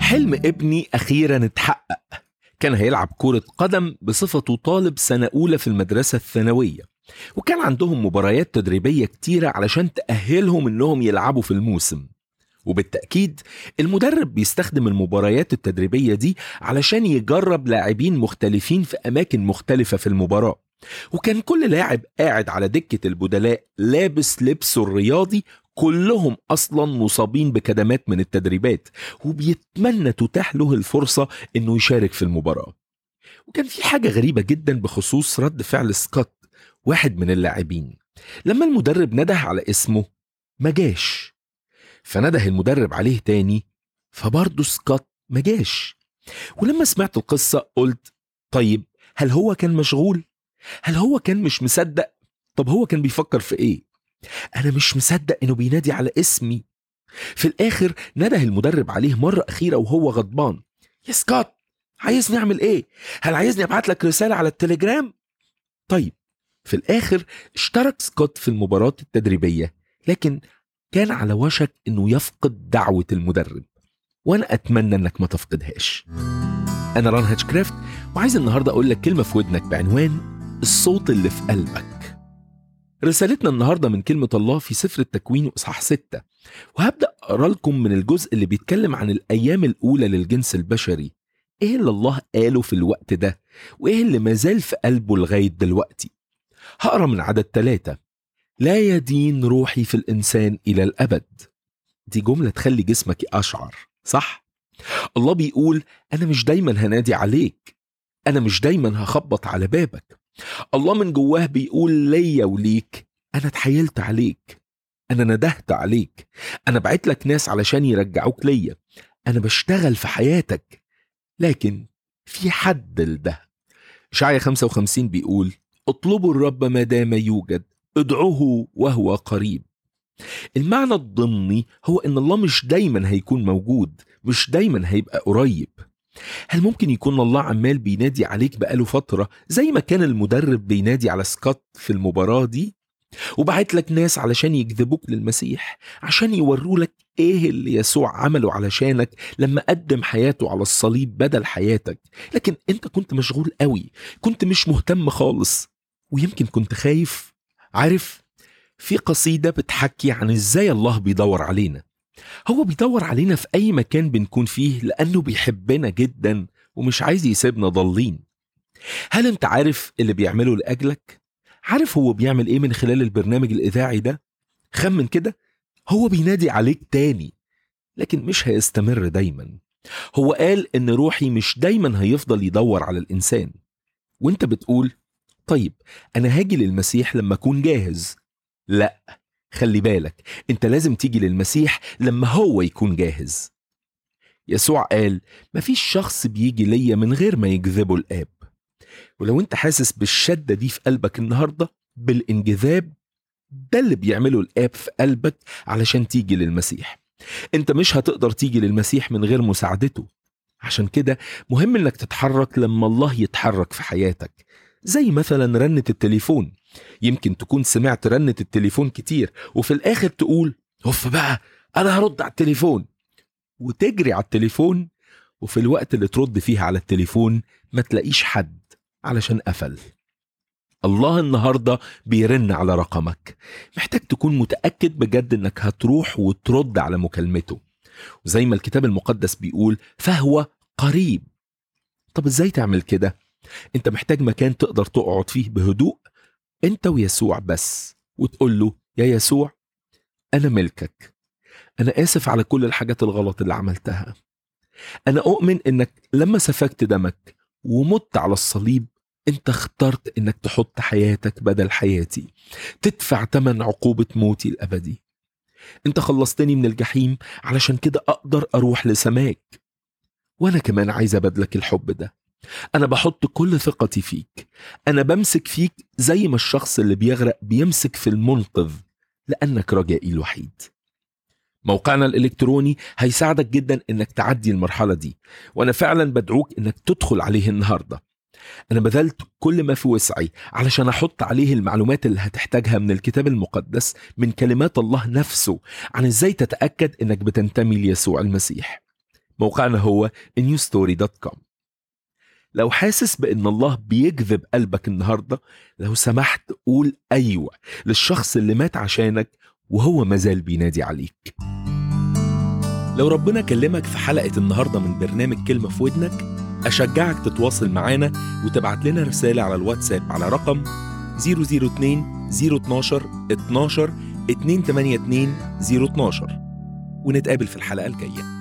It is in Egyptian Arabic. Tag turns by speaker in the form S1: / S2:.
S1: حلم ابني أخيرا اتحقق كان هيلعب كرة قدم بصفته طالب سنة أولى في المدرسة الثانوية وكان عندهم مباريات تدريبية كتيرة علشان تأهلهم إنهم يلعبوا في الموسم وبالتأكيد المدرب بيستخدم المباريات التدريبية دي علشان يجرب لاعبين مختلفين في أماكن مختلفة في المباراة وكان كل لاعب قاعد على دكة البدلاء لابس لبسه الرياضي كلهم أصلا مصابين بكدمات من التدريبات وبيتمنى تتاح له الفرصة إنه يشارك في المباراة وكان في حاجة غريبة جدا بخصوص رد فعل سكوت واحد من اللاعبين لما المدرب نده على اسمه ما جاش فنده المدرب عليه تاني فبرضه سكوت ما جاش ولما سمعت القصة قلت طيب هل هو كان مشغول؟ هل هو كان مش مصدق؟ طب هو كان بيفكر في ايه؟ انا مش مصدق انه بينادي على اسمي في الاخر نده المدرب عليه مرة اخيرة وهو غضبان يا سكوت عايزني اعمل ايه؟ هل عايزني ابعت لك رسالة على التليجرام؟ طيب في الاخر اشترك سكوت في المباراة التدريبية لكن كان على وشك انه يفقد دعوة المدرب وانا اتمنى انك ما تفقدهاش انا ران هاتشكرافت وعايز النهارده اقول لك كلمة في ودنك بعنوان الصوت اللي في قلبك رسالتنا النهاردة من كلمة الله في سفر التكوين وإصحاح ستة وهبدأ أقرأ لكم من الجزء اللي بيتكلم عن الأيام الأولى للجنس البشري إيه اللي الله قاله في الوقت ده وإيه اللي مازال في قلبه لغاية دلوقتي هقرأ من عدد ثلاثة لا يدين روحي في الإنسان إلى الأبد دي جملة تخلي جسمك أشعر صح؟ الله بيقول أنا مش دايما هنادي عليك أنا مش دايما هخبط على بابك الله من جواه بيقول ليا وليك أنا اتحايلت عليك أنا ندهت عليك أنا بعت لك ناس علشان يرجعوك ليا أنا بشتغل في حياتك لكن في حد لده إشعيا 55 بيقول اطلبوا الرب ما دام يوجد ادعوه وهو قريب المعنى الضمني هو ان الله مش دايما هيكون موجود مش دايما هيبقى قريب هل ممكن يكون الله عمال بينادي عليك بقاله فترة زي ما كان المدرب بينادي على سكوت في المباراة دي وبعت لك ناس علشان يجذبوك للمسيح عشان يوروا لك ايه اللي يسوع عمله علشانك لما قدم حياته على الصليب بدل حياتك لكن انت كنت مشغول قوي كنت مش مهتم خالص ويمكن كنت خايف عارف في قصيدة بتحكي عن ازاي الله بيدور علينا هو بيدور علينا في أي مكان بنكون فيه لأنه بيحبنا جدا ومش عايز يسيبنا ضالين هل أنت عارف اللي بيعمله لأجلك؟ عارف هو بيعمل إيه من خلال البرنامج الإذاعي ده؟ خمن كده هو بينادي عليك تاني لكن مش هيستمر دايما هو قال إن روحي مش دايما هيفضل يدور على الإنسان وانت بتقول طيب أنا هاجي للمسيح لما أكون جاهز لا خلي بالك انت لازم تيجي للمسيح لما هو يكون جاهز يسوع قال مفيش شخص بيجي ليا من غير ما يجذبه الآب ولو انت حاسس بالشدة دي في قلبك النهاردة بالانجذاب ده اللي بيعمله الآب في قلبك علشان تيجي للمسيح انت مش هتقدر تيجي للمسيح من غير مساعدته عشان كده مهم انك تتحرك لما الله يتحرك في حياتك زي مثلا رنة التليفون يمكن تكون سمعت رنة التليفون كتير وفي الآخر تقول هف بقى أنا هرد على التليفون وتجري على التليفون وفي الوقت اللي ترد فيه على التليفون ما تلاقيش حد علشان قفل الله النهارده بيرن على رقمك محتاج تكون متأكد بجد انك هتروح وترد على مكالمته وزي ما الكتاب المقدس بيقول فهو قريب طب ازاي تعمل كده انت محتاج مكان تقدر تقعد فيه بهدوء انت ويسوع بس وتقول له يا يسوع انا ملكك انا اسف على كل الحاجات الغلط اللي عملتها انا اؤمن انك لما سفكت دمك ومت على الصليب انت اخترت انك تحط حياتك بدل حياتي تدفع تمن عقوبة موتي الابدي انت خلصتني من الجحيم علشان كده اقدر اروح لسماك وانا كمان عايز ابادلك الحب ده أنا بحط كل ثقتي فيك أنا بمسك فيك زي ما الشخص اللي بيغرق بيمسك في المنقذ لأنك رجائي الوحيد موقعنا الإلكتروني هيساعدك جدا إنك تعدي المرحلة دي وأنا فعلا بدعوك إنك تدخل عليه النهاردة أنا بذلت كل ما في وسعي علشان أحط عليه المعلومات اللي هتحتاجها من الكتاب المقدس من كلمات الله نفسه عن إزاي تتأكد إنك بتنتمي ليسوع المسيح موقعنا هو newstory.com لو حاسس بان الله بيجذب قلبك النهارده لو سمحت قول ايوه للشخص اللي مات عشانك وهو مازال بينادي عليك لو ربنا كلمك في حلقه النهارده من برنامج كلمه في ودنك اشجعك تتواصل معانا وتبعت لنا رساله على الواتساب على رقم 002 012 12 282 012 ونتقابل في الحلقه الجايه